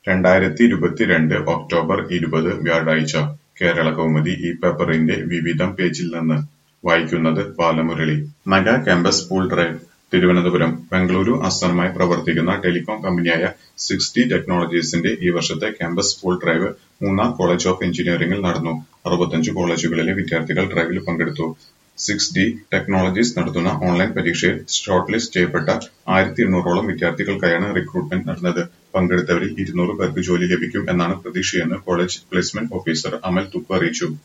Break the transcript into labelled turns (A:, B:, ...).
A: രണ്ടായിരത്തി ഇരുപത്തിരണ്ട് ഒക്ടോബർ ഇരുപത് വ്യാഴാഴ്ച കേരളകൗമുദി ഈ പേപ്പറിന്റെ വിവിധം പേജിൽ നിന്ന് വായിക്കുന്നത് Balamurali mega campus pool drive Thiruvananthapuram Bengaluru ആസ്ഥാനമായി പ്രവർത്തിക്കുന്ന ടെലികോം കമ്പനിയായ സിക്സ് ഡി ടെക്നോളജീസിന്റെ ഈ വർഷത്തെ campus pool drive Munnar college of എഞ്ചിനീയറിംഗിൽ നടന്നു അറുപത്തഞ്ച് കോളേജുകളിലെ വിദ്യാർത്ഥികൾ ഡ്രൈവിൽ പങ്കെടുത്തു സിക്സ് ഡി ടെക്നോളജീസ് നടത്തുന്ന ഓൺലൈൻ പരീക്ഷയിൽ ഷോർട്ട് ലിസ്റ്റ് ചെയ്യപ്പെട്ട ആയിരത്തി എണ്ണൂറോളം വിദ്യാർത്ഥികൾക്കായാണ് റിക്രൂട്ട്മെന്റ് നടന്നത് പങ്കെടുത്തവരിൽ ഇരുന്നൂറ് പേർക്ക് ജോലി ലഭിക്കും എന്നാണ് പ്രതീക്ഷയെന്ന് കോളേജ് പ്ലേസ്മെന്റ് ഓഫീസർ അമൽ തുപ്പ് അറിയിച്ചു